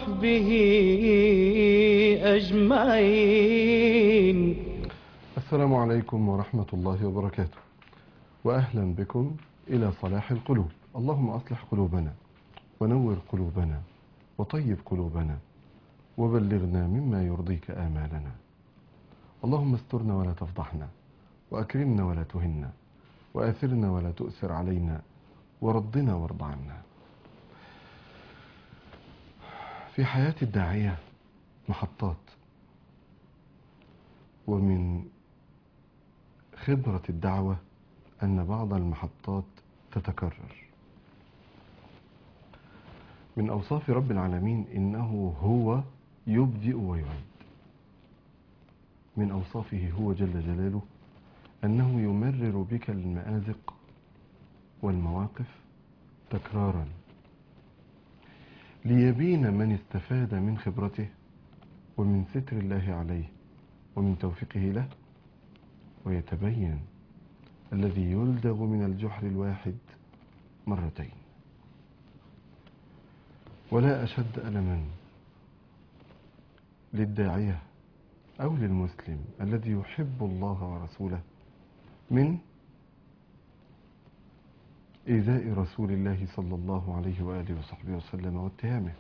وصحبه أجمعين السلام عليكم ورحمة الله وبركاته وأهلا بكم إلى صلاح القلوب اللهم أصلح قلوبنا ونور قلوبنا وطيب قلوبنا وبلغنا مما يرضيك آمالنا اللهم استرنا ولا تفضحنا وأكرمنا ولا تهنا وآثرنا ولا تؤثر علينا وردنا وارض عنا في حياة الداعية محطات ومن خبرة الدعوة أن بعض المحطات تتكرر من أوصاف رب العالمين إنه هو يبدئ ويعيد من أوصافه هو جل جلاله أنه يمرر بك المآزق والمواقف تكرارا ليبين من استفاد من خبرته ومن ستر الله عليه ومن توفيقه له ويتبين الذي يلدغ من الجحر الواحد مرتين ولا أشد ألما للداعية أو للمسلم الذي يحب الله ورسوله من إيذاء رسول الله صلى الله عليه وآله وصحبه وسلم واتهامه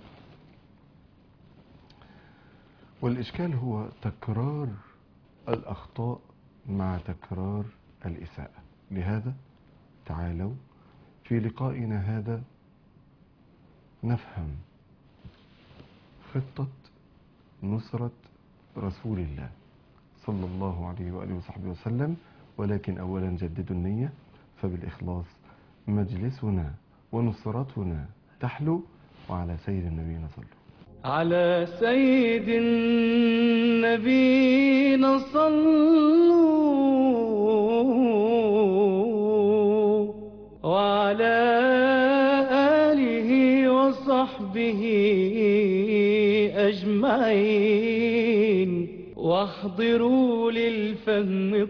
والإشكال هو تكرار الأخطاء مع تكرار الإساءة لهذا تعالوا في لقائنا هذا نفهم خطة نصرة رسول الله صلى الله عليه وآله وصحبه وسلم ولكن أولا جددوا النية فبالإخلاص مجلسنا ونصرتنا تحلو وعلى سيد النبي صلوا على سيد النبي صلوا وعلى آله وصحبه أجمعين واحضروا للفهم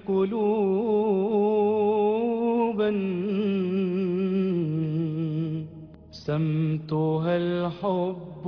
قلوبا سمتها الحب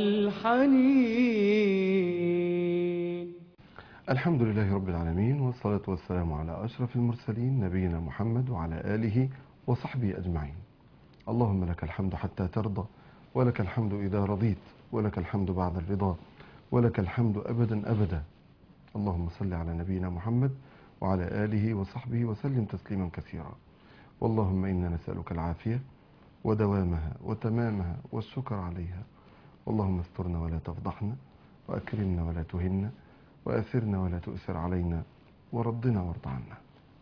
والحنين الحمد لله رب العالمين والصلاة والسلام على أشرف المرسلين نبينا محمد وعلى آله وصحبه أجمعين اللهم لك الحمد حتى ترضى ولك الحمد إذا رضيت ولك الحمد بعد الرضا ولك الحمد أبدا أبدا اللهم صل على نبينا محمد وعلى آله وصحبه وسلم تسليما كثيرا واللهم إنا نسألك العافية ودوامها وتمامها والشكر عليها اللهم استرنا ولا تفضحنا وأكرمنا ولا تهنا وأثرنا ولا تؤثر علينا وردنا وارض عنا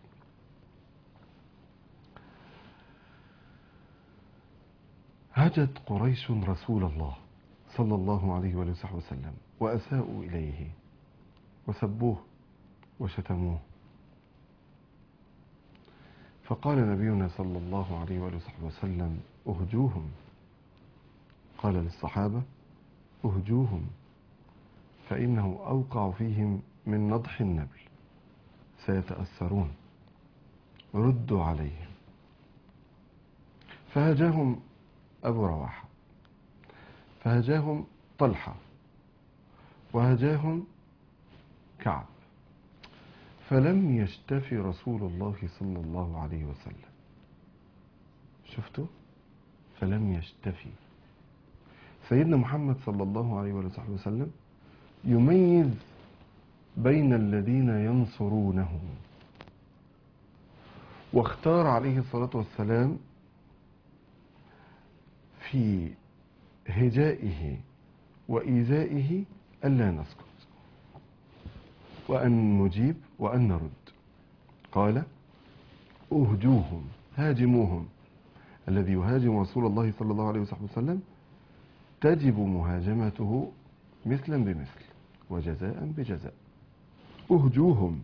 هجت قريش رسول الله صلى الله عليه وآله وصحبه وسلم وأساءوا إليه وسبوه وشتموه فقال نبينا صلى الله عليه وآله وصحبه وسلم اهجوهم قال للصحابة اهجوهم فإنه أوقع فيهم من نضح النبل سيتأثرون ردوا عليهم فهجاهم أبو رواحة فهجاهم طلحة وهجاهم كعب فلم يشتفي رسول الله صلى الله عليه وسلم شفتوا فلم يشتفي سيدنا محمد صلى الله عليه وآله وسلم يميز بين الذين ينصرونه واختار عليه الصلاة والسلام في هجائه وإيذائه ألا نسكت وأن نجيب وأن نرد قال أهجوهم هاجموهم الذي يهاجم رسول الله صلى الله عليه وصحبه وسلم تجب مهاجمته مثلا بمثل وجزاء بجزاء أهجوهم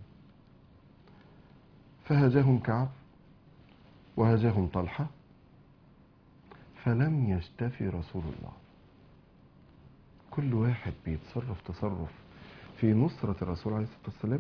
فهجاهم كعب وهجاهم طلحة فلم يشتفي رسول الله كل واحد بيتصرف تصرف في نصرة الرسول عليه الصلاة والسلام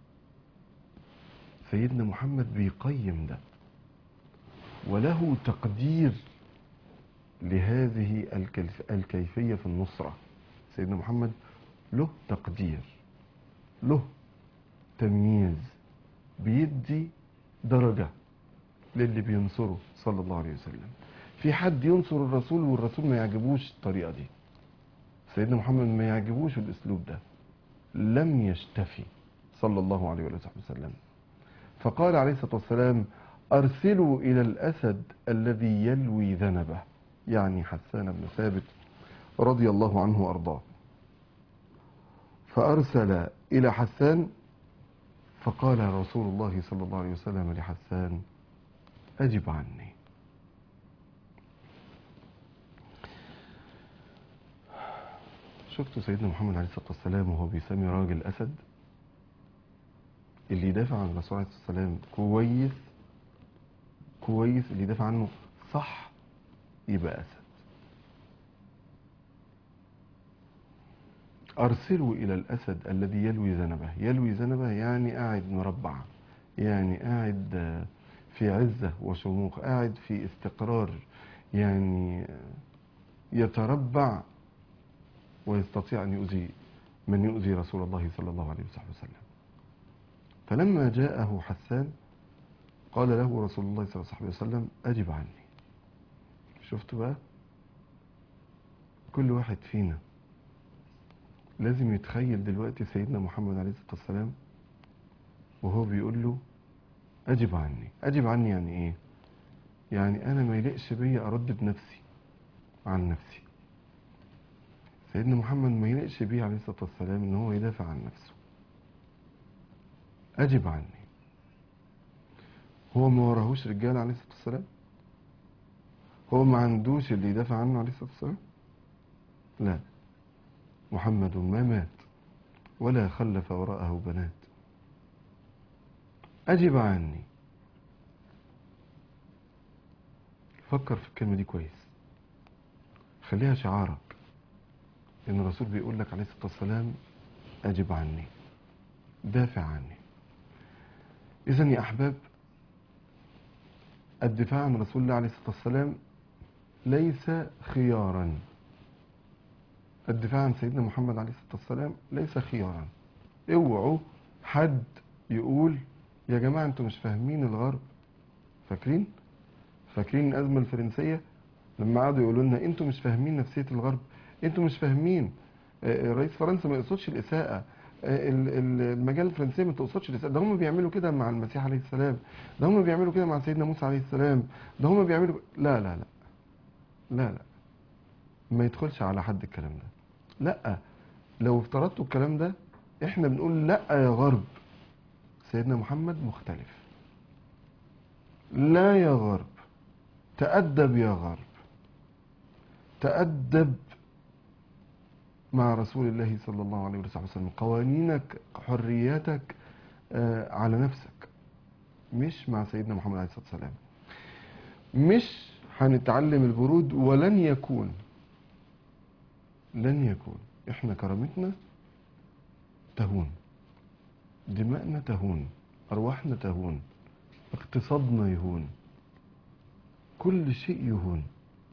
سيدنا محمد بيقيم ده وله تقدير لهذه الكيف- الكيفية في النصرة سيدنا محمد له تقدير له تمييز بيدي درجة للي بينصره صلى الله عليه وسلم في حد ينصر الرسول والرسول ما يعجبوش الطريقة دي سيدنا محمد ما يعجبوش الاسلوب ده لم يشتفي صلى الله عليه وآله وسلم فقال عليه الصلاة والسلام أرسلوا إلى الأسد الذي يلوي ذنبه يعني حسان بن ثابت رضي الله عنه وأرضاه فأرسل إلى حسان فقال رسول الله صلى الله عليه وسلم لحسان أجب عني شفتوا سيدنا محمد عليه الصلاة والسلام وهو بيسمي راجل أسد اللي يدافع عن الرسول عليه الصلاة والسلام كويس كويس اللي يدافع عنه صح يبقى أسد أرسلوا إلى الأسد الذي يلوي ذنبه يلوي ذنبه يعني قاعد مربع يعني قاعد آه، في عزة وشموخ قاعد في استقرار يعني آه، يتربع ويستطيع أن يؤذي من يؤذي رسول الله صلى الله عليه وصحبه وسلم فلما جاءه حسان قال له رسول الله صلى الله عليه وسلم أجب عني شفتوا بقى كل واحد فينا لازم يتخيل دلوقتي سيدنا محمد عليه الصلاة والسلام وهو بيقول له أجب عني أجب عني يعني إيه يعني أنا ما يليقش بيا أردد نفسي عن نفسي سيدنا محمد ما يليقش بيه عليه الصلاة والسلام إن هو يدافع عن نفسه أجب عني هو ما وراهوش رجالة عليه الصلاة والسلام هو ما عندوش اللي يدافع عنه عليه الصلاة والسلام لا محمد ما مات ولا خلف وراءه بنات أجب عني فكر في الكلمة دي كويس خليها شعارك إن الرسول بيقول لك عليه الصلاة والسلام أجب عني دافع عني إذا يا أحباب الدفاع عن رسول الله عليه الصلاة والسلام ليس خيارا الدفاع عن سيدنا محمد عليه الصلاة والسلام ليس خيارا اوعوا حد يقول يا جماعة انتوا مش فاهمين الغرب فاكرين فاكرين الأزمة الفرنسية لما قعدوا يقولوا لنا انتوا مش فاهمين نفسية الغرب انتوا مش فاهمين آه، رئيس فرنسا ما يقصدش الإساءة آه، ال- ال- المجال الفرنسية ما تقصدش الإساءة ده هم بيعملوا كده مع المسيح عليه السلام ده هم بيعملوا كده مع سيدنا موسى عليه السلام ده هم بيعملوا لا لا لا لا لا ما يدخلش على حد الكلام ده لا لو افترضتوا الكلام ده احنا بنقول لا يا غرب سيدنا محمد مختلف لا يا غرب تأدب يا غرب تأدب مع رسول الله صلى الله عليه وسلم قوانينك حرياتك آه، على نفسك مش مع سيدنا محمد عليه الصلاة والسلام مش هنتعلم البرود ولن يكون لن يكون احنا كرامتنا تهون دماءنا تهون ارواحنا تهون اقتصادنا يهون كل شيء يهون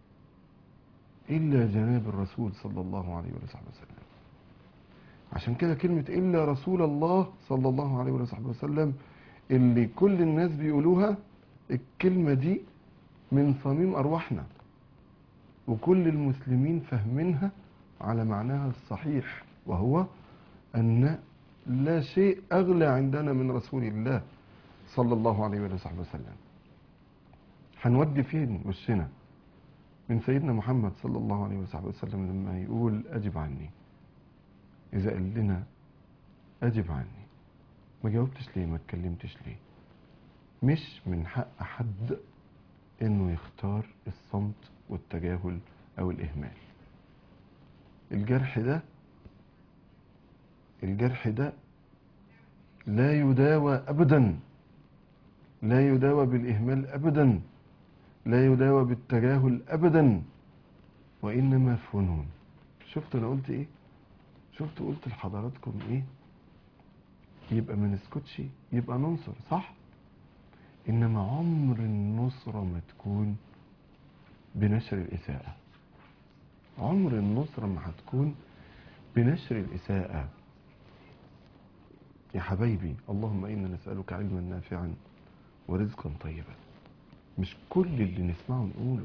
الا جناب الرسول صلى الله عليه وصحبه وسلم عشان كده كلمة إلا رسول الله صلى الله عليه وصحبه وسلم اللي كل الناس بيقولوها الكلمة دي من صميم أرواحنا وكل المسلمين فاهمينها على معناها الصحيح وهو أن لا شيء أغلى عندنا من رسول الله صلى الله عليه وآله وصحبه وسلم هنودي فين وشنا من سيدنا محمد صلى الله عليه وصحبه وسلم لما يقول أجب عني إذا قال لنا أجب عني ما جاوبتش ليه ما اتكلمتش ليه مش من حق حد انه يختار الصمت والتجاهل او الاهمال الجرح ده الجرح ده لا يداوى ابدا لا يداوى بالاهمال ابدا لا يداوى بالتجاهل ابدا وانما فنون شفت انا قلت ايه شفت قلت لحضراتكم ايه يبقى ما نسكتش يبقى ننصر صح انما عمر النصرة ما تكون بنشر الاساءة عمر النصرة ما هتكون بنشر الإساءة يا حبايبي اللهم إنا نسألك علما نافعا ورزقا طيبا مش كل اللي نسمعه نقوله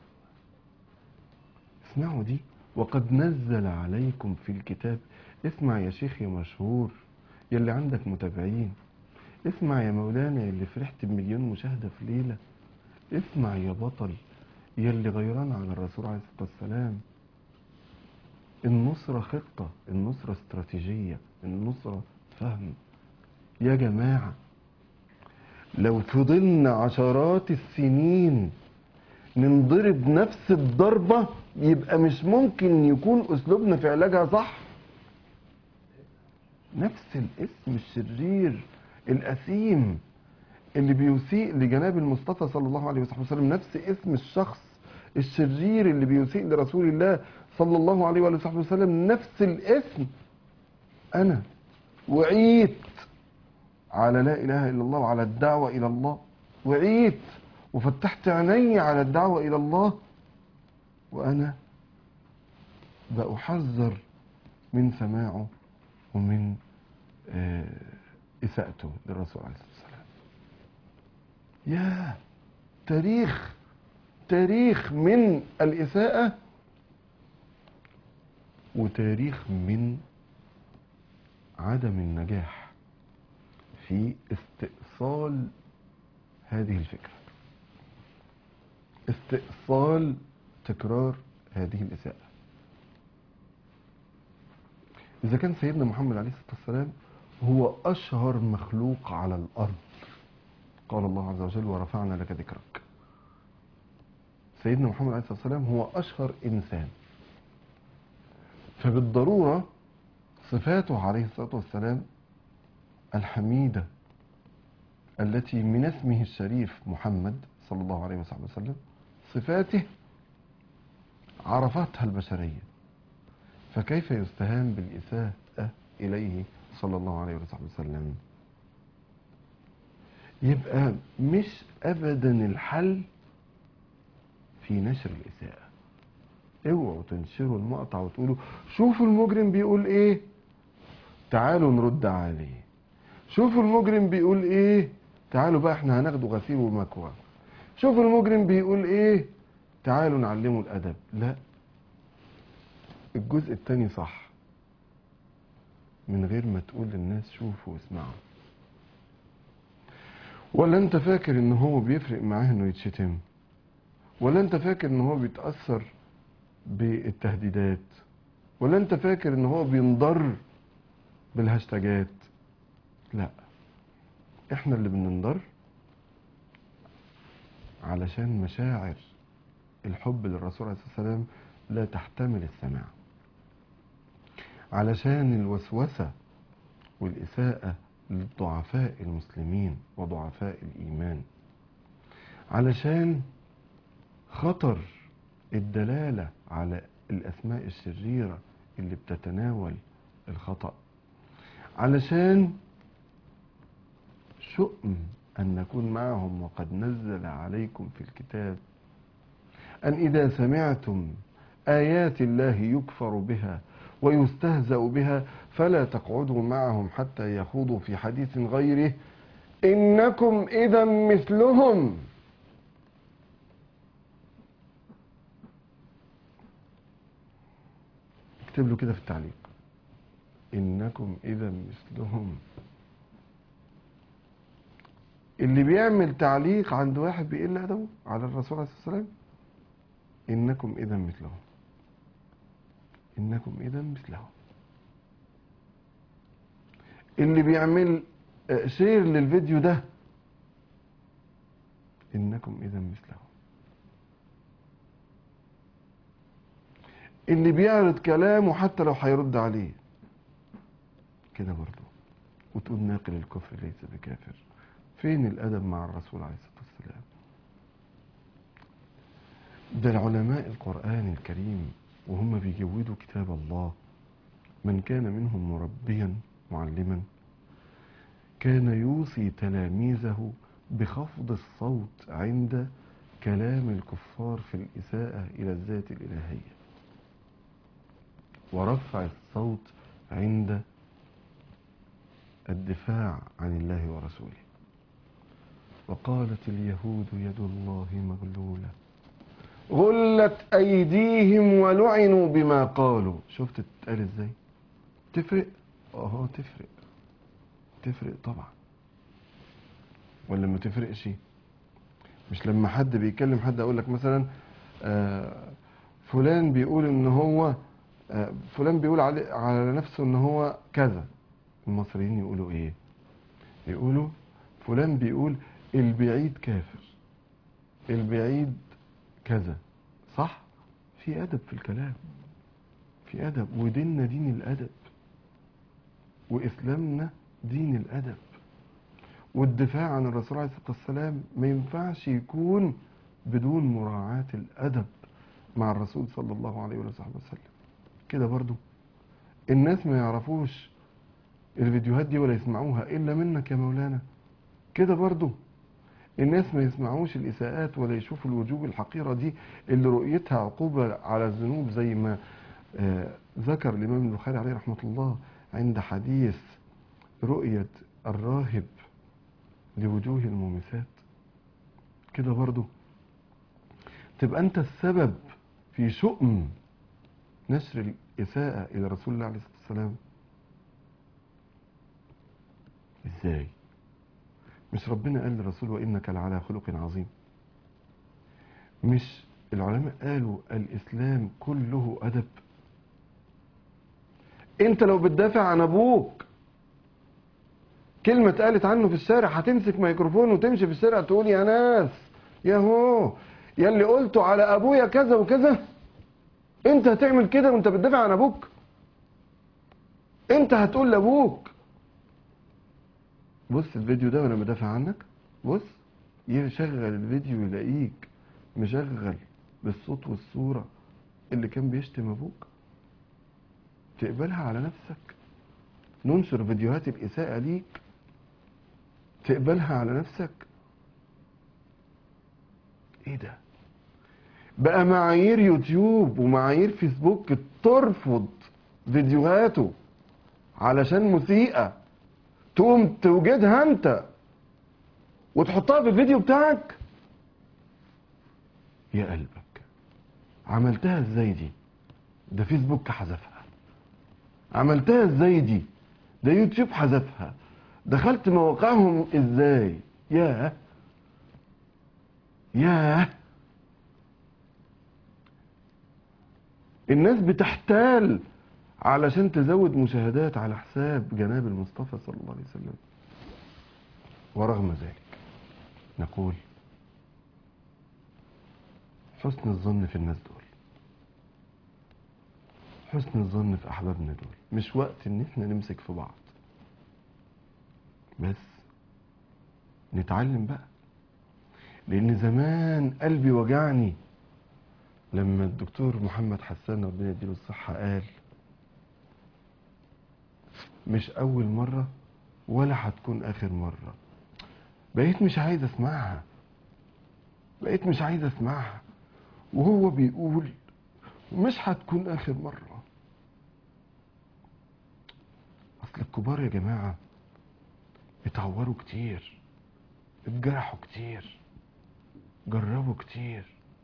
اسمعوا دي وقد نزل عليكم في الكتاب اسمع يا شيخ يا مشهور يا اللي عندك متابعين اسمع يا مولانا يا اللي فرحت بمليون مشاهدة في ليلة اسمع يا بطل يا اللي غيران على الرسول عليه الصلاة والسلام النصرة خطة النصرة استراتيجية النصرة فهم يا جماعة لو فضلنا عشرات السنين ننضرب نفس الضربة يبقى مش ممكن يكون أسلوبنا في علاجها صح نفس الاسم الشرير الأثيم اللي بيسيء لجناب المصطفى صلى الله عليه وسلم نفس اسم الشخص الشرير اللي بيسيء لرسول الله صلى الله عليه وآله وصحبه وسلم نفس الاسم أنا وعيت على لا إله إلا الله وعلى الدعوة إلى الله وعيت وفتحت عيني على الدعوة إلى الله وأنا بأحذر من سماعه ومن آه، إساءته للرسول عليه الصلاة والسلام يا تاريخ تاريخ من الإساءة وتاريخ من عدم النجاح في استئصال هذه الفكرة استئصال تكرار هذه الإساءة إذا كان سيدنا محمد عليه الصلاة والسلام هو أشهر مخلوق على الأرض قال الله عز وجل ورفعنا لك ذكرك سيدنا محمد عليه الصلاة والسلام هو أشهر إنسان فبالضرورة صفاته عليه الصلاة والسلام الحميدة التي من اسمه الشريف محمد صلى الله عليه وصحبه وسلم صفاته عرفتها البشرية فكيف يستهان بالإساءة إليه صلى الله عليه وصحبه وسلم يبقى مش أبدا الحل في نشر الإساءة اوعوا تنشروا المقطع وتقولوا شوفوا المجرم بيقول ايه تعالوا نرد عليه شوفوا المجرم بيقول ايه تعالوا بقى احنا هناخده غسيل ومكوى شوفوا المجرم بيقول ايه تعالوا نعلمه الادب لا الجزء التاني صح من غير ما تقول للناس شوفوا واسمعوا ولا انت فاكر ان هو بيفرق معاه انه يتشتم ولا انت فاكر ان هو بيتأثر بالتهديدات ولا انت فاكر ان هو بينضر بالهاشتاجات لا احنا اللي بننضر علشان مشاعر الحب للرسول عليه الصلاة والسلام لا تحتمل السماع علشان الوسوسة والإساءة للضعفاء المسلمين وضعفاء الإيمان علشان خطر الدلالة على الأسماء الشريرة اللي بتتناول الخطأ علشان شؤم أن نكون معهم وقد نزل عليكم في الكتاب أن إذا سمعتم آيات الله يكفر بها ويستهزأ بها فلا تقعدوا معهم حتى يخوضوا في حديث غيره إنكم إذا مثلهم اكتب له كده في التعليق إنكم إذا مثلهم اللي بيعمل تعليق عند واحد بيقل أدبه على الرسول عليه الصلاة والسلام إنكم إذا مثلهم إنكم إذا مثلهم اللي بيعمل آه، شير للفيديو ده إنكم إذا مثلهم اللي بيعرض كلامه حتى لو هيرد عليه كده برضه وتقول ناقل الكفر ليس بكافر فين الأدب مع الرسول عليه الصلاة والسلام ده العلماء القرآن الكريم وهم بيجودوا كتاب الله من كان منهم مربيا معلما كان يوصي تلاميذه بخفض الصوت عند كلام الكفار في الإساءة إلى الذات الإلهية ورفع الصوت عند الدفاع عن الله ورسوله وقالت اليهود يد الله مغلولة غلت أيديهم ولعنوا بما قالوا شفت تتقال ازاي تفرق اه تفرق تفرق طبعا ولا ما تفرقش مش لما حد بيكلم حد اقول لك مثلا آه، فلان بيقول ان هو آه، فلان بيقول علي على نفسه ان هو كذا المصريين يقولوا ايه يقولوا فلان بيقول البعيد كافر البعيد كذا صح في ادب في الكلام في ادب وديننا دين الادب واسلامنا دين الادب والدفاع عن الرسول عليه الصلاه والسلام ما ينفعش يكون بدون مراعاه الادب مع الرسول صلى الله عليه وصحبه وسلم كده برضو الناس ما يعرفوش الفيديوهات دي ولا يسمعوها الا منك يا مولانا كده برضو الناس ما يسمعوش الإساءات ولا يشوفوا الوجوه الحقيرة دي اللي رؤيتها عقوبة على الذنوب زي ما آه، ذكر الإمام البخاري عليه رحمة الله عند حديث رؤية الراهب لوجوه المومسات كده برضو تبقى أنت السبب في شؤم نشر الإساءة إلى رسول الله عليه الصلاة والسلام إزاي مش ربنا قال للرسول وإنك لعلى خلق عظيم مش العلماء قالوا الإسلام كله أدب أنت لو بتدافع عن أبوك كلمة اتقالت عنه في الشارع هتمسك ميكروفون وتمشي في الشارع تقول يا ناس يا هو يا اللي قلته على أبويا كذا وكذا أنت هتعمل كده وأنت بتدافع عن أبوك أنت هتقول لأبوك بص الفيديو ده وانا بدافع عنك بص يشغل الفيديو يلاقيك مشغل بالصوت والصورة اللي كان بيشتم ابوك تقبلها على نفسك ننشر فيديوهات الإساءة ليك تقبلها على نفسك ايه ده بقى معايير يوتيوب ومعايير فيسبوك ترفض فيديوهاته علشان مسيئة تقوم توجدها انت وتحطها في الفيديو بتاعك يا قلبك عملتها ازاي دي ده فيسبوك حذفها عملتها ازاي دي ده يوتيوب حذفها دخلت مواقعهم ازاي ياه ياه الناس بتحتال علشان تزود مشاهدات على حساب جناب المصطفى صلى الله عليه وسلم ورغم ذلك نقول حسن الظن في الناس دول حسن الظن في احبابنا دول مش وقت ان احنا نمسك في بعض بس نتعلم بقى لان زمان قلبي وجعني لما الدكتور محمد حسان ربنا يديله الصحه قال مش اول مرة ولا هتكون اخر مرة بقيت مش عايز اسمعها بقيت مش عايز اسمعها وهو بيقول مش هتكون اخر مرة اصل الكبار يا جماعة اتعوروا كتير اتجرحوا كتير جربوا كتير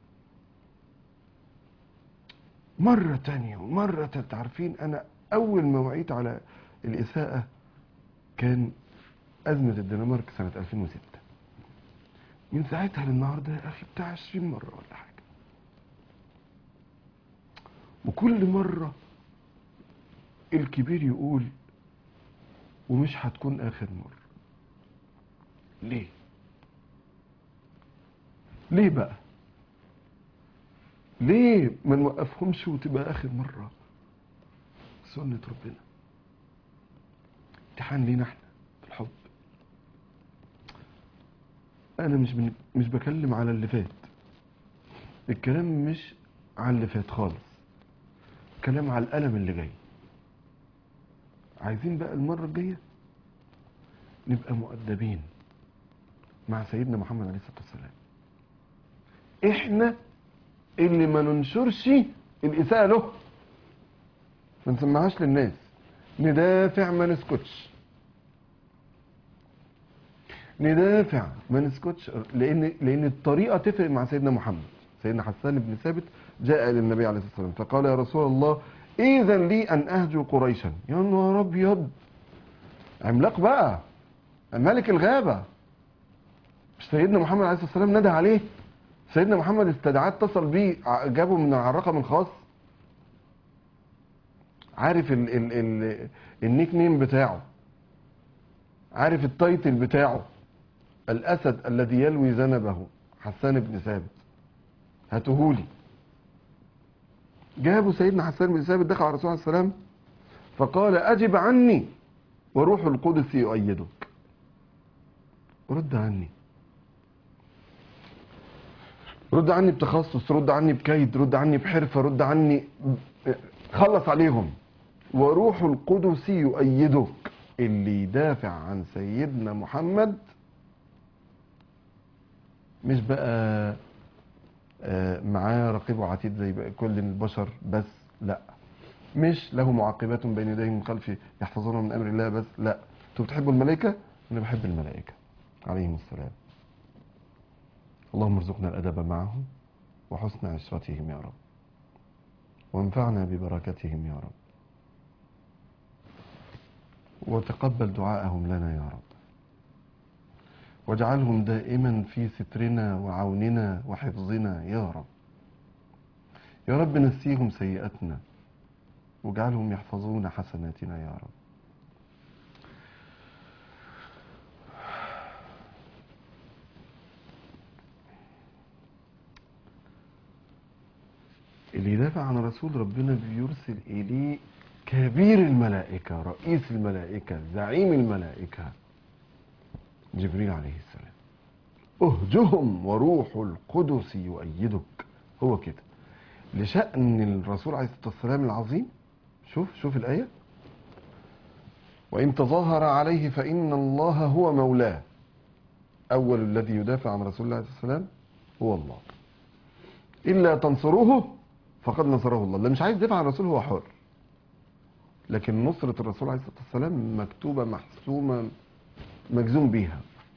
مرة تانية ومرة تالتة عارفين انا اول ما وعيت على الإساءة كان أزمة الدنمارك سنة 2006 من ساعتها للنهاردة يا أخي بتاع 20 مرة ولا حاجة وكل مرة الكبير يقول ومش هتكون آخر مرة ليه؟ ليه بقى؟ ليه ما نوقفهمش وتبقى آخر مرة؟ سنة ربنا امتحان لينا احنا في الحب انا مش بن... مش بكلم على اللي فات الكلام مش على اللي فات خالص كلام على الألم اللي جاي عايزين بقى المرة الجاية نبقى مؤدبين مع سيدنا محمد عليه الصلاة والسلام احنا اللي ما ننشرش الإساءة له ما نسمعهاش للناس ندافع ما نسكتش ندافع ما نسكتش لان لان الطريقه تفرق مع سيدنا محمد سيدنا حسان بن ثابت جاء الى النبي عليه الصلاه والسلام فقال يا رسول الله اذا لي ان اهجو قريشا يا نهار ابيض عملاق بقى ملك الغابه مش سيدنا محمد عليه الصلاه والسلام ندى عليه سيدنا محمد استدعاه اتصل بيه ع- جابه من على الرقم الخاص عارف ال ال ال النيك نيم بتاعه عارف التايتل بتاعه الاسد الذي يلوي ذنبه حسان بن ثابت هاتهولي جابوا سيدنا حسان بن ثابت دخل على الرسول عليه السلام فقال اجب عني وروح القدس يؤيدك رد عني رد عني بتخصص رد عني بكيد رد عني بحرفة رد عني ب- خلص عليهم وروح القدس يؤيدك اللي يدافع عن سيدنا محمد مش بقى آه، معاه رقيب وعتيد زي بقى كل البشر بس لا مش له معقبات بين يديه من خلفه يحفظونه من امر الله بس لا انتوا بتحبوا الملائكه انا بحب الملائكه عليهم السلام اللهم ارزقنا الادب معهم وحسن عشرتهم يا رب وانفعنا ببركتهم يا رب وتقبل دعاءهم لنا يا رب واجعلهم دائما في سترنا وعوننا وحفظنا يا رب يا رب نسيهم سيئاتنا واجعلهم يحفظون حسناتنا يا رب اللي يدافع عن رسول ربنا بيرسل إليه كبير الملائكة رئيس الملائكة زعيم الملائكة جبريل عليه السلام اهجهم وروح القدس يؤيدك هو كده لشأن الرسول عليه الصلاة والسلام العظيم شوف شوف الآية وإن تظاهر عليه فإن الله هو مولاه أول الذي يدافع عن رسول الله عليه الصلاة والسلام هو الله إلا تنصروه فقد نصره الله اللي مش عايز يدافع عن الرسول هو حر لكن نصرة الرسول عليه الصلاة والسلام مكتوبة محسومة مجزوم بيها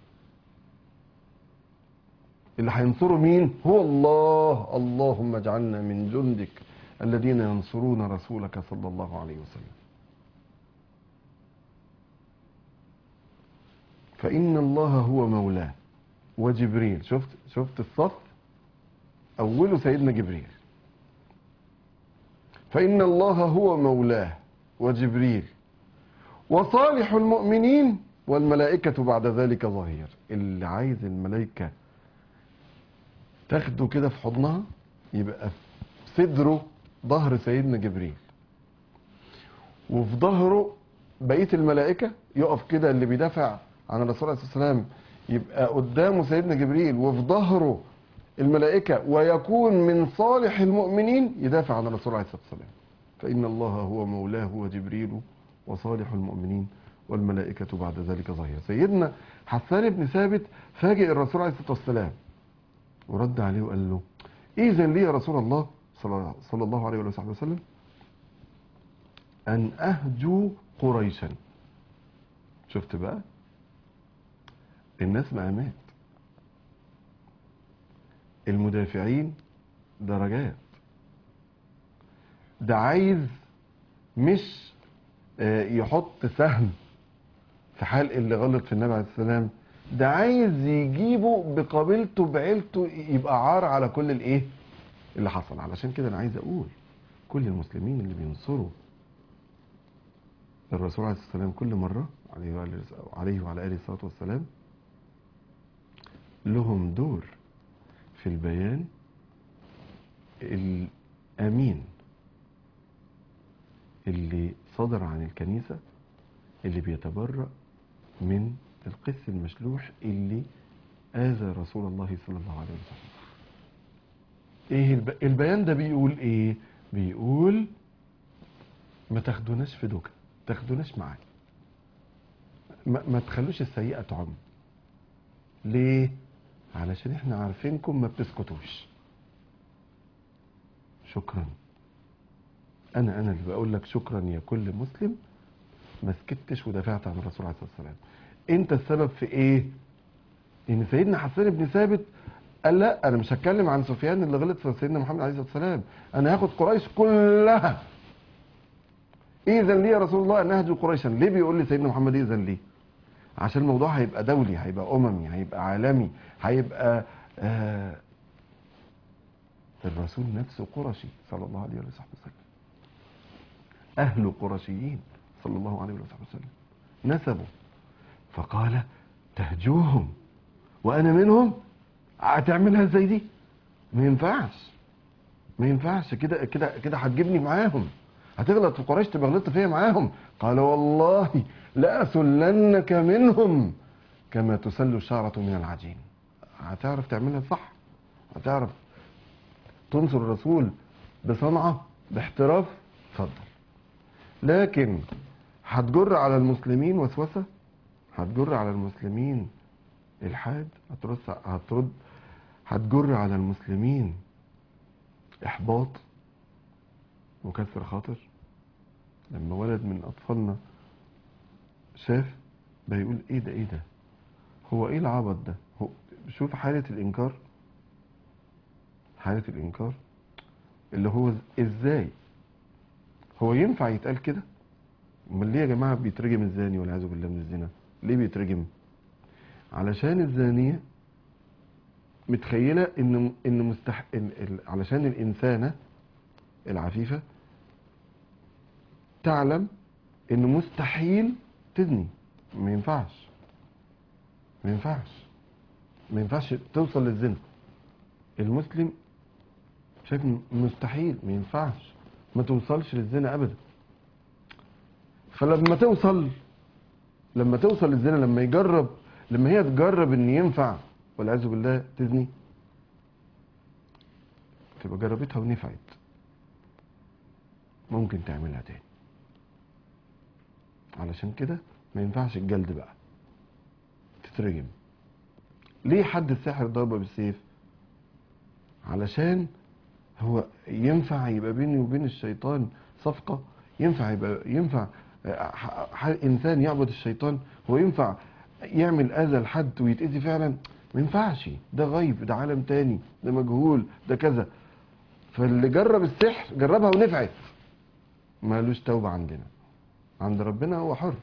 اللي هينصره مين هو الله اللهم اجعلنا من جندك الذين ينصرون رسولك صلى الله عليه وسلم فإن الله هو مولاه وجبريل شفت شفت الصف أوله سيدنا جبريل فإن الله هو مولاه وجبريل وصالح المؤمنين والملائكة بعد ذلك ظهير اللي عايز الملائكة تاخده كده في حضنها يبقى في صدره ظهر سيدنا جبريل وفي ظهره بقية الملائكة يقف كده اللي بيدافع عن الرسول عليه الصلاة والسلام يبقى قدامه سيدنا جبريل وفي ظهره الملائكة ويكون من صالح المؤمنين يدافع عن الرسول عليه الصلاة والسلام فإن الله هو مولاه وجبريل وصالح المؤمنين والملائكة بعد ذلك ظهير سيدنا حسان بن ثابت فاجئ الرسول عليه الصلاة والسلام ورد عليه وقال له إذن لي يا رسول الله صلى صلى الله عليه وصحبه وسلم أن أهجو قريشا شفت بقى الناس مقامات المدافعين درجات ده عايز مش آه، يحط سهم في حال اللي غلط في النبي عليه السلام ده عايز يجيبه بقبيلته بعيلته يبقى عار على كل الايه اللي حصل علشان كده انا عايز اقول كل المسلمين اللي بينصروا الرسول عليه الصلاه والسلام كل مره عليه وعلى عليه وعلى اله الصلاه والسلام لهم دور في البيان الامين اللي صدر عن الكنيسه اللي بيتبرأ من القس المشلوح اللي آذى رسول الله صلى الله عليه وسلم ايه الب... البيان ده بيقول ايه بيقول ما تاخدوناش في دوكا تاخدوناش معاك ما, ما تخلوش السيئة تعم ليه علشان احنا عارفينكم ما بتسكتوش شكرا انا انا اللي بقول لك شكرا يا كل مسلم ما سكتش ودافعت عن الرسول عليه الصلاه والسلام انت السبب في ايه ان سيدنا حسان بن ثابت قال لا انا مش هتكلم عن سفيان اللي غلط في سيدنا محمد عليه الصلاه والسلام انا هاخد قريش كلها اذن لي يا رسول الله ان اهجو قريشا ليه بيقول لي سيدنا محمد اذن لي عشان الموضوع هيبقى دولي هيبقى اممي هيبقى عالمي هيبقى آه الرسول نفسه قرشي صلى الله عليه وصحبه وسلم اهل قرشيين صلى الله عليه وصحبه وسلم نسبوا فقال تهجوهم وانا منهم هتعملها ازاي دي ما ينفعش ما ينفعش كده كده كده هتجيبني معاهم هتغلط في قريش تبقى غلطت فيا معاهم قال والله لأسلنك منهم كما تسل الشعرة من العجين هتعرف تعملها صح هتعرف تنصر الرسول بصنعة باحتراف اتفضل لكن هتجر على المسلمين وسوسة هتجر على المسلمين الحاد هترد هترد هتجر على المسلمين احباط وكسر خاطر لما ولد من اطفالنا شاف بيقول ايه ده ايه ده هو ايه العبط ده هو شوف حالة الانكار حالة الانكار اللي هو ازاي هو ينفع يتقال كده امال ليه يا جماعه بيترجم الزاني والعياذ بالله من الزنا ليه بيترجم علشان الزانيه متخيله ان ان مستح إن ال- علشان الانسانه العفيفه تعلم ان مستحيل تزني ما ينفعش ما ينفعش ما ينفعش توصل للزنا المسلم شايف إن مستحيل ما ينفعش ما توصلش للزنا ابدا فلما توصل لما توصل للزنا لما يجرب لما هي تجرب ان ينفع والعياذ بالله تزني تبقى جربتها ونفعت ممكن تعملها تاني علشان كده ما ينفعش الجلد بقى تترجم ليه حد الساحر ضربه بالسيف علشان هو ينفع يبقى بيني وبين الشيطان صفقة ينفع يبقى ينفع ح- ح- انسان يعبد الشيطان هو ينفع يعمل اذى لحد ويتأذي فعلا ما ينفعش ده غيب ده عالم تاني ده مجهول ده كذا فاللي جرب السحر جربها ونفعت مالوش توبة عندنا عند ربنا هو حر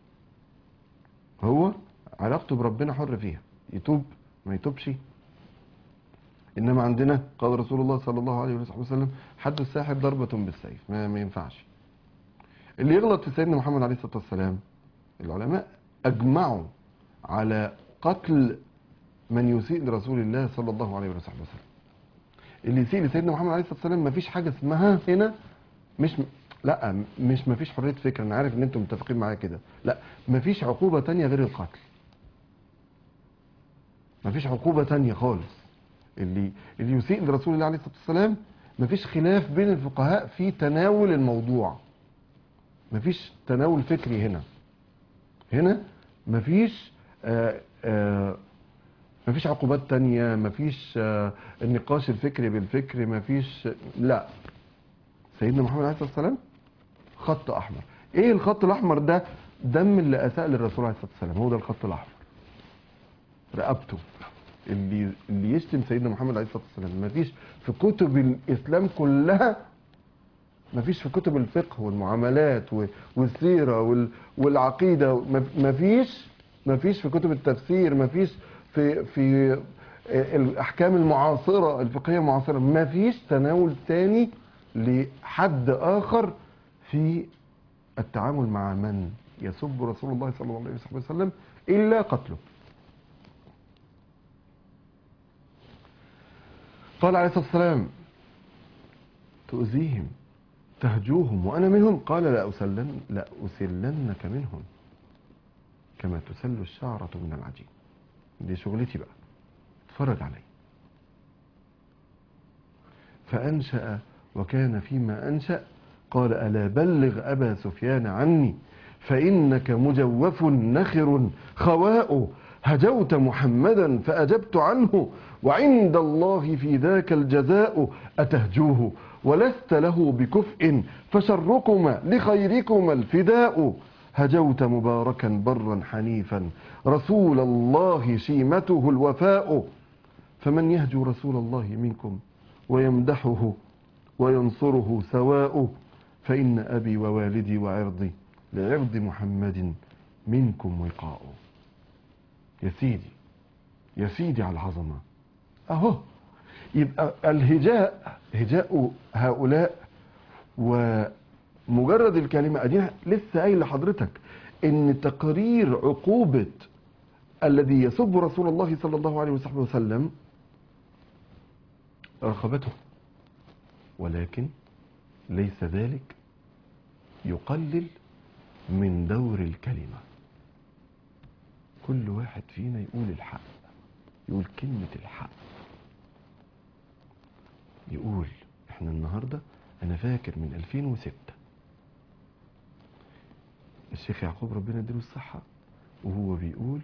هو علاقته بربنا حر فيها يتوب ما يتوبش انما عندنا قال رسول الله صلى الله عليه وصحبه وسلم حد الساحر ضربة بالسيف ما, ما ينفعش اللي يغلط في سيدنا محمد عليه الصلاة والسلام العلماء اجمعوا على قتل من يسيء لرسول الله صلى الله عليه وصحبه وسلم اللي يسيء لسيدنا محمد عليه الصلاة والسلام مفيش حاجة اسمها هنا مش لا مش مفيش حرية فكر انا عارف ان انتم متفقين معايا كده لا مفيش عقوبة تانية غير القتل مفيش عقوبة تانية خالص اللي اللي يسيء لرسول الله عليه الصلاة والسلام مفيش خلاف بين الفقهاء في تناول الموضوع مفيش تناول فكري هنا هنا مفيش آه آه مفيش عقوبات تانية مفيش آه النقاش الفكري بالفكر مفيش لا سيدنا محمد عليه الصلاة والسلام خط أحمر إيه الخط الأحمر ده دم اللي أساء للرسول عليه الصلاة والسلام هو ده الخط الأحمر رقبته اللي اللي يشتم سيدنا محمد عليه الصلاه والسلام مفيش في كتب الاسلام كلها مفيش في كتب الفقه والمعاملات و- والسيره وال- والعقيده مف- مفيش مفيش في كتب التفسير مفيش في في الاحكام المعاصره الفقهيه المعاصره مفيش تناول ثاني لحد اخر في التعامل مع من يسب رسول الله صلى الله عليه وسلم الا قتله قال عليه الصلاة والسلام تؤذيهم تهجوهم وأنا منهم قال لأسلن لأسلنك منهم كما تسل الشعرة من العجين دي شغلتي بقى اتفرج علي فأنشأ وكان فيما أنشأ قال ألا بلغ أبا سفيان عني فإنك مجوف نخر خواء هجوت محمدا فأجبت عنه وعند الله في ذاك الجزاء أتهجوه ولست له بكفء فشركما لخيركما الفداء هجوت مباركا برا حنيفا رسول الله شيمته الوفاء فمن يهجو رسول الله منكم ويمدحه وينصره سواء فإن أبي ووالدي وعرضي لعرض محمد منكم وقاء يا سيدي يا سيدي على العظمة أهو يبقى الهجاء هجاء هؤلاء ومجرد الكلمة أدينا لسه قايل لحضرتك إن تقرير عقوبة الذي يسب رسول الله صلى الله عليه وصحبه وسلم رقبته ولكن ليس ذلك يقلل من دور الكلمة كل واحد فينا يقول الحق يقول كلمة الحق يقول احنا النهاردة انا فاكر من 2006 الشيخ يعقوب ربنا يديله الصحة وهو بيقول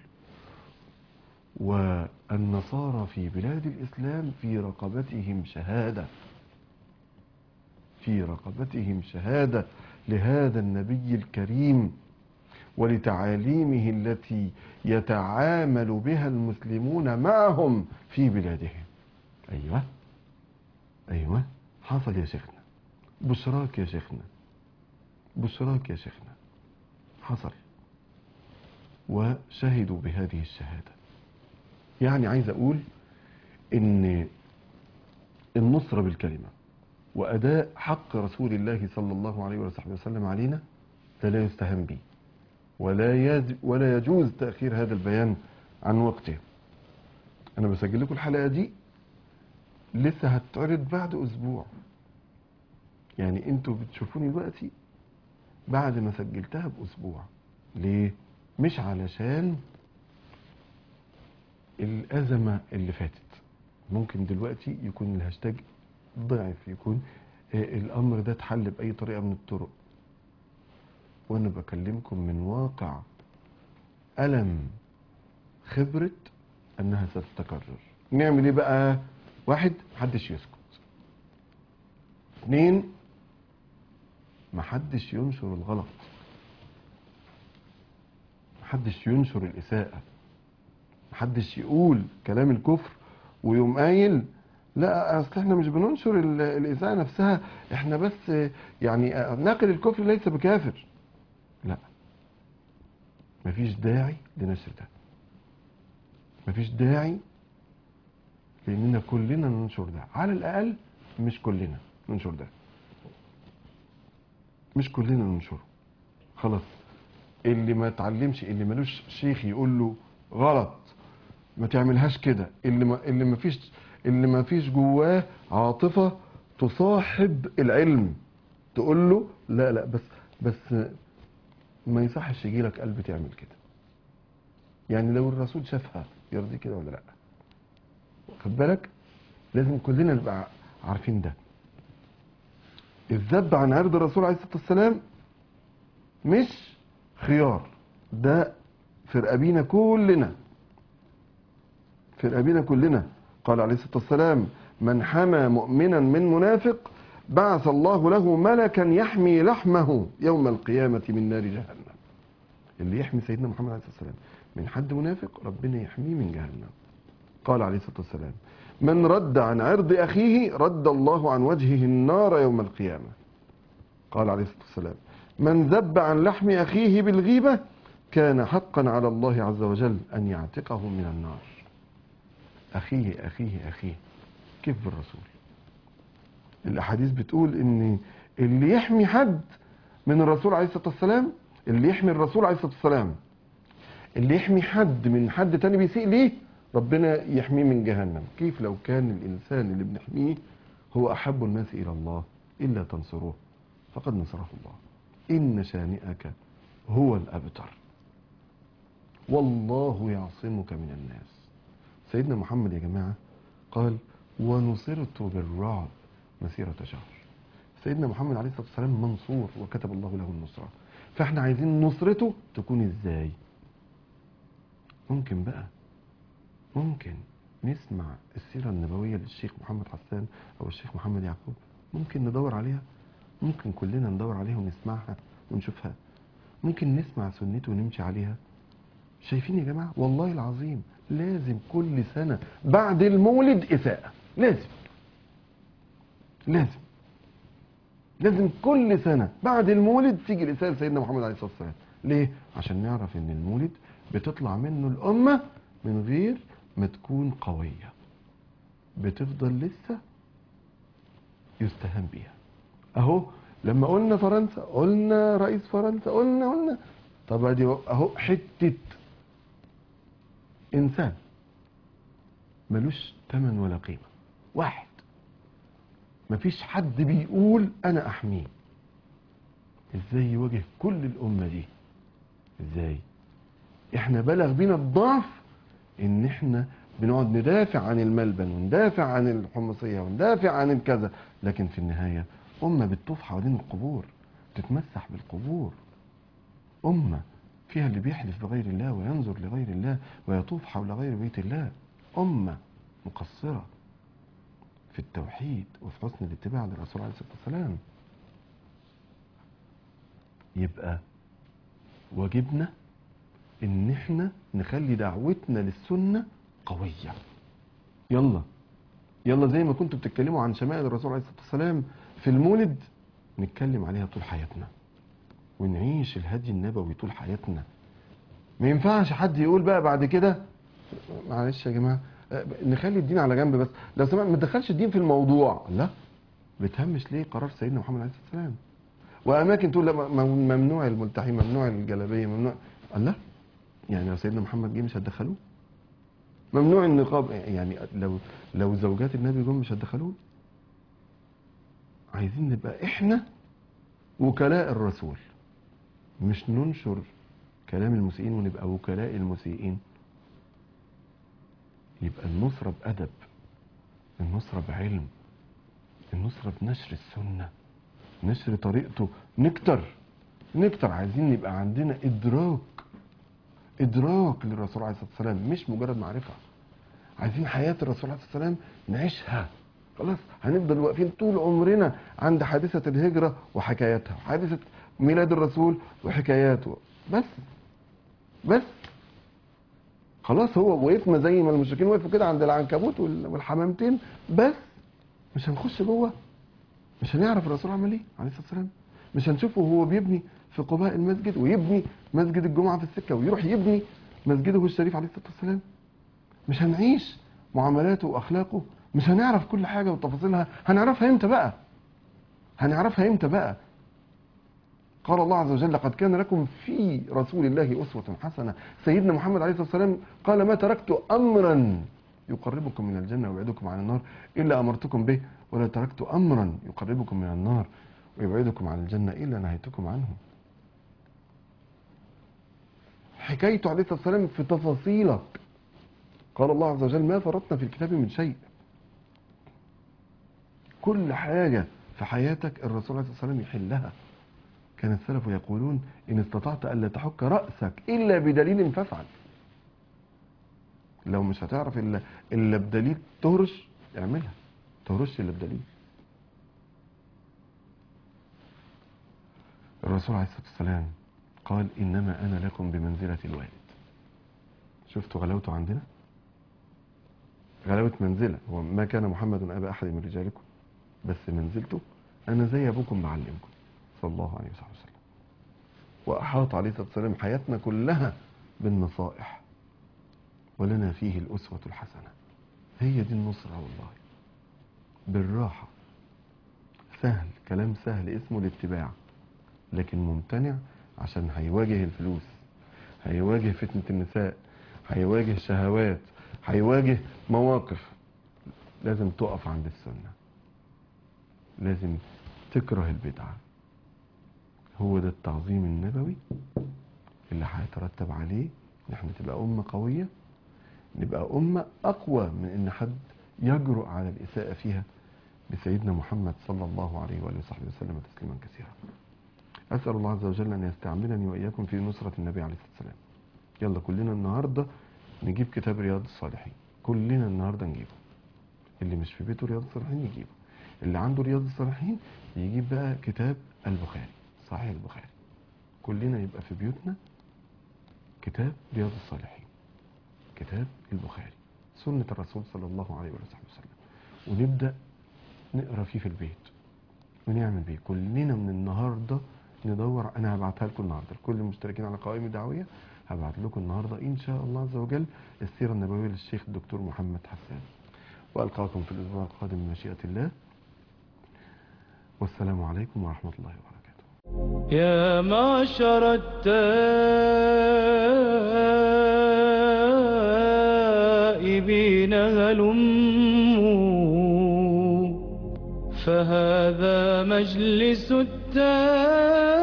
والنصارى في بلاد الإسلام في رقبتهم شهادة في رقبتهم شهادة لهذا النبي الكريم ولتعاليمه التي يتعامل بها المسلمون معهم في بلادهم أيوة أيوة حصل يا شيخنا بشراك يا شيخنا بشراك يا شيخنا حصل وشهدوا بهذه الشهادة يعني عايز أقول إن النصرة بالكلمة وأداء حق رسول الله صلى الله عليه وصحبه وسلم علينا ده لا يستهان به ولا يز ولا يجوز تأخير هذا البيان عن وقته أنا بسجل لكم الحلقة دي لسه هتعرض بعد أسبوع يعني أنتوا بتشوفوني دلوقتي بعد ما سجلتها بأسبوع ليه؟ مش علشان الأزمة اللي فاتت ممكن دلوقتي يكون الهاشتاج ضعف يكون آه، الأمر ده اتحل بأي طريقة من الطرق وأنا بكلمكم من واقع ألم خبرة أنها ستتكرر نعمل إيه بقى واحد محدش يسكت اتنين محدش ينشر الغلط محدش ينشر الإساءة محدش يقول كلام الكفر ويقوم قايل لا اصل احنا مش بننشر ال- الإساءة نفسها احنا بس يعني ناقل الكفر ليس بكافر لا مفيش داعي لنشر ده مفيش داعي لاننا كلنا ننشر ده على الاقل مش كلنا ننشر ده مش كلنا ننشره خلاص اللي ما اتعلمش اللي ملوش شيخ يقول له غلط ما تعملهاش كده اللي ما اللي ما فيش اللي ما فيش جواه عاطفه تصاحب العلم تقول له لا لا بس بس ما يصحش يجي لك قلب تعمل كده يعني لو الرسول شافها يرضي كده ولا لا خد بالك لازم كلنا نبقى عارفين ده الذب عن عرض الرسول عليه الصلاه والسلام مش خيار ده في رقابينا كلنا في رقابينا كلنا قال عليه الصلاه والسلام من حمى مؤمنا من منافق بعث الله له ملكا يحمي لحمه يوم القيامه من نار جهنم اللي يحمي سيدنا محمد عليه الصلاه والسلام من حد منافق ربنا يحميه من جهنم قال عليه الصلاه والسلام من رد عن عرض اخيه رد الله عن وجهه النار يوم القيامه قال عليه الصلاه والسلام من ذب عن لحم اخيه بالغيبه كان حقا على الله عز وجل ان يعتقه من النار اخيه اخيه اخيه كيف بالرسول الاحاديث بتقول ان اللي يحمي حد من الرسول عليه الصلاه والسلام اللي يحمي الرسول عليه الصلاه والسلام اللي يحمي حد من حد تاني بيسيء ليه ربنا يحميه من جهنم كيف لو كان الانسان اللي بنحميه هو احب الناس الى الله الا تنصروه فقد نصره الله ان شانئك هو الابتر والله يعصمك من الناس سيدنا محمد يا جماعه قال ونصرت بالرعب مسيره شهر سيدنا محمد عليه الصلاه والسلام منصور وكتب الله له النصره فاحنا عايزين نصرته تكون ازاي ممكن بقى ممكن نسمع السيرة النبوية للشيخ محمد حسان أو الشيخ محمد يعقوب ممكن ندور عليها ممكن كلنا ندور عليها ونسمعها ونشوفها ممكن نسمع سنته ونمشي عليها شايفين يا جماعة والله العظيم لازم كل سنة بعد المولد إساءة لازم لازم لازم كل سنة بعد المولد تيجي الإساءة لسيدنا محمد عليه الصلاة والسلام ليه؟ عشان نعرف إن المولد بتطلع منه الأمة من غير ما تكون قوية بتفضل لسه يستهان بيها أهو لما قلنا فرنسا قلنا رئيس فرنسا قلنا قلنا طب ادي اهو حتة إنسان ملوش تمن ولا قيمة واحد مفيش حد بيقول أنا أحميه إزاي يواجه كل الأمة دي إزاي إحنا بلغ بينا الضعف إن إحنا بنقعد ندافع عن الملبن وندافع عن الحمصية وندافع عن الكذا لكن في النهاية أمة بتطوف حوالين القبور تتمسح بالقبور أمة فيها اللي بيحلف بغير الله وينظر لغير الله ويطوف حول غير بيت الله أمة مقصرة في التوحيد وفي حسن الاتباع للرسول عليه الصلاة والسلام يبقى واجبنا ان احنا نخلي دعوتنا للسنة قوية يلا يلا زي ما كنتوا بتتكلموا عن شمائل الرسول عليه الصلاة والسلام في المولد نتكلم عليها طول حياتنا ونعيش الهدي النبوي طول حياتنا ما ينفعش حد يقول بقى بعد كده معلش يا جماعه أه، نخلي الدين على جنب بس لو سمحت ما تدخلش الدين في الموضوع لا بتهمش ليه قرار سيدنا محمد عليه الصلاه والسلام واماكن تقول لا م- ممنوع الملتحي ممنوع الجلابيه ممنوع الله يعني لو سيدنا محمد جه مش هتدخلوه ممنوع النقاب يعني لو لو زوجات النبي جم مش هتدخلوه عايزين نبقى احنا وكلاء الرسول مش ننشر كلام المسيئين ونبقى وكلاء المسيئين يبقى النصرة بأدب النصرة بعلم النصرة بنشر السنة نشر طريقته نكتر نكتر عايزين يبقى عندنا إدراك إدراك للرسول عليه الصلاة والسلام مش مجرد معرفة عايزين حياة الرسول عليه الصلاة والسلام نعيشها خلاص هنفضل واقفين طول عمرنا عند حادثة الهجرة وحكاياتها حادثة ميلاد الرسول وحكاياته بس بس خلاص هو وقفنا زي ما المشركين وقفوا كده عند العنكبوت وال- والحمامتين بس مش هنخش جوه مش هنعرف الرسول عمل ايه عليه الصلاه والسلام مش هنشوفه وهو بيبني في قباء المسجد ويبني مسجد الجمعه في السكه ويروح يبني مسجده الشريف عليه الصلاه والسلام مش هنعيش معاملاته واخلاقه مش هنعرف كل حاجه وتفاصيلها هنعرفها امتى بقى هنعرفها امتى بقى قال الله عز وجل لقد كان لكم في رسول الله أسوة حسنة سيدنا محمد عليه الصلاة والسلام قال ما تركت أمرا يقربكم من الجنة ويبعدكم عن النار إلا أمرتكم به ولا تركت أمرا يقربكم من النار ويبعدكم عن الجنة إلا نهيتكم عنه حكايته عليه الصلاة والسلام في تفاصيلك قال الله عز وجل ما فرطنا في الكتاب من شيء كل حاجة في حياتك الرسول عليه الصلاة والسلام يحلها كان السلف يقولون إن استطعت ألا تحك رأسك إلا بدليل فافعل لو مش هتعرف إلا, إلا بدليل تهرش اعملها تهرش إلا بدليل الرسول عليه الصلاة والسلام قال إنما أنا لكم بمنزلة الوالد شفتوا غلاوته عندنا غلاوة منزلة هو ما كان محمد أبا أحد من رجالكم بس منزلته أنا زي أبوكم بعلمكم صلى الله عليه وسلم وأحاط عليه الصلاة والسلام حياتنا كلها بالنصائح ولنا فيه الأسوة الحسنة هي دي النصرة والله بالراحة سهل كلام سهل اسمه الاتباع لكن ممتنع عشان هيواجه الفلوس هيواجه فتنة النساء هيواجه شهوات هيواجه مواقف لازم تقف عند السنة لازم تكره البدعة هو ده التعظيم النبوي اللي هيترتب عليه ان احنا تبقى أمة قوية نبقى أمة أقوى من إن حد يجرؤ على الإساءة فيها لسيدنا محمد صلى الله عليه وآله وصحبه وسلم تسليما كثيرا أسأل الله عز وجل أن يستعملني وإياكم في نصرة النبي عليه الصلاة والسلام يلا كلنا النهاردة نجيب كتاب رياض الصالحين كلنا النهارده نجيبه اللي مش في بيته رياض الصالحين يجيبه اللي عنده رياض الصالحين يجيب بقى كتاب البخاري صحيح البخاري كلنا يبقى في بيوتنا كتاب رياض الصالحين كتاب البخاري سنة الرسول صلى الله عليه وصحبه وسلم ونبدأ نقرا فيه في البيت ونعمل بيه كلنا من النهارده ندور انا هبعتها لكم النهارده لكل المشتركين على قوائم الدعويه هبعت لكم النهارده ان شاء الله عز وجل السيره النبويه للشيخ الدكتور محمد حسان والقاكم في الاسبوع القادم بمشيئه الله والسلام عليكم ورحمه الله وبركاته يا معشر التائبين هلموا فهذا مجلس التائبين